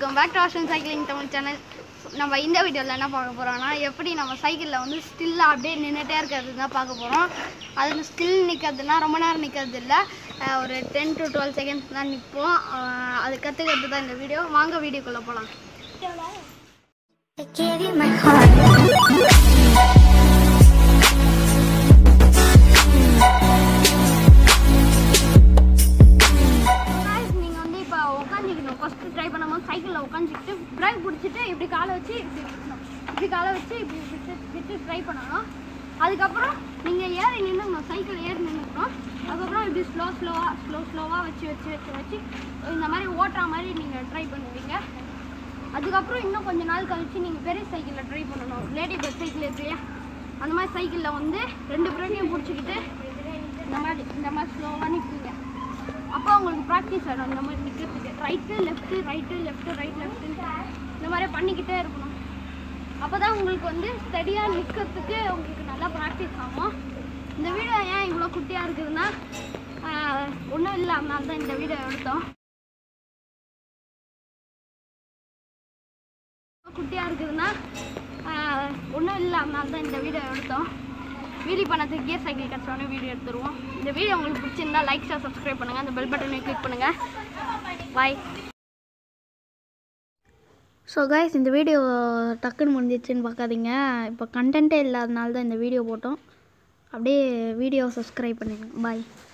Welcome back to Ashan cycling Tamil channel நம்ம இந்த வீடியோவில் என்ன பார்க்க போகிறோம்னா எப்படி நம்ம சைக்கிளில் வந்து ஸ்டில்லாக அப்படியே நின்றுட்டே இருக்கிறது தான் பார்க்க போகிறோம் அது ஸ்டில் நிற்கிறதுனா ரொம்ப நேரம் நிற்கிறது இல்லை அஹ் ஒரு டென் டு டுவெல் செகண்ட்ஸ் தான் நிற்போம் அஹ் அது கற்றுக்கிறது தான் இந்த வீடியோ வாங்க வீடியோக்குள்ளே போகலாம் I gave you my heart. நீங்கள் வந்து இப்போ உட்காந்துக்கணும் ஃபஸ்ட்டு ட்ரை பண்ணும்போது சைக்கிளில் உட்காந்துக்கிட்டு பிரேக் பிடிச்சிட்டு இப்படி காலை வச்சு இப்படி விடணும் இப்படி காலை வச்சு இப்படி விட்டு விட்டு ட்ரை பண்ணணும் அதுக்கப்புறம் நீங்கள் ஏறி நின்றுக்கணும் சைக்கிள் ஏறி நின்றுக்கணும் அதுக்கப்புறம் இப்படி ஸ்லோ ஸ்லோவாக ஸ்லோ ஸ்லோவாக வச்சு வச்சு வச்சு வச்சு இந்த மாதிரி ஓட்டுற மாதிரி நீங்கள் ட்ரை பண்ணுவீங்க அதுக்கப்புறம் இன்னும் கொஞ்ச நாள் கழிச்சு நீங்கள் பெரிய சைக்கிளில் ட்ரை பண்ணணும் லேடி பஸ் சைக்கிள் இருக்கு இல்லையா அந்த மாதிரி சைக்கிளில் வந்து ரெண்டு பிரேக்கையும் பிடிச்சிக்கிட்டு இந்த மாதிரி இந்த மாதிரி ஸ்லோவாக நிற்பீங்க அப்போ உங்களுக்கு ப்ராக்டிஸ் ஆகிடும் இந்த மாதிரி நிற்கிறதுக்கு right left right left right left இந்த மாதிரி பண்ணிக்கிட்டே இருக்கணும் அப்போ தான் உங்களுக்கு வந்து ஸ்டடியாக நிற்கிறதுக்கு உங்களுக்கு நல்லா ப்ராக்டிஸ் ஆகும் இந்த வீடியோ ஏன் இவ்வளோ குட்டியாக இருக்குதுன்னா ஒன்றும் இல்லை அதனால தான் இந்த வீடியோ எடுத்தோம் குட்டியாக இருக்குதுன்னா ஒன்றும் இல்லை அதனால தான் இந்த வீடியோ எடுத்தோம் வீடியோ பண்ணதுக்கு கியர் சைக்கிள் கட்சோன்னு வீடியோ எடுத்துருவோம் இந்த வீடியோ உங்களுக்கு பிடிச்சிருந்தா லைக் ஷேர் சப்ஸ்கிரைப் பண்ணுங்கள் அந்த பெல் பட்டனையும் கிளிக் பண்ணுங்கள் பாய் ஸோ கைஸ் இந்த வீடியோ டக்குன்னு முடிஞ்சிச்சுன்னு பார்க்காதீங்க இப்போ கண்டென்ட்டே இல்லாதனால தான் இந்த வீடியோ போட்டோம் அப்படியே வீடியோ சப்ஸ்கிரைப் பண்ணுங்க பாய்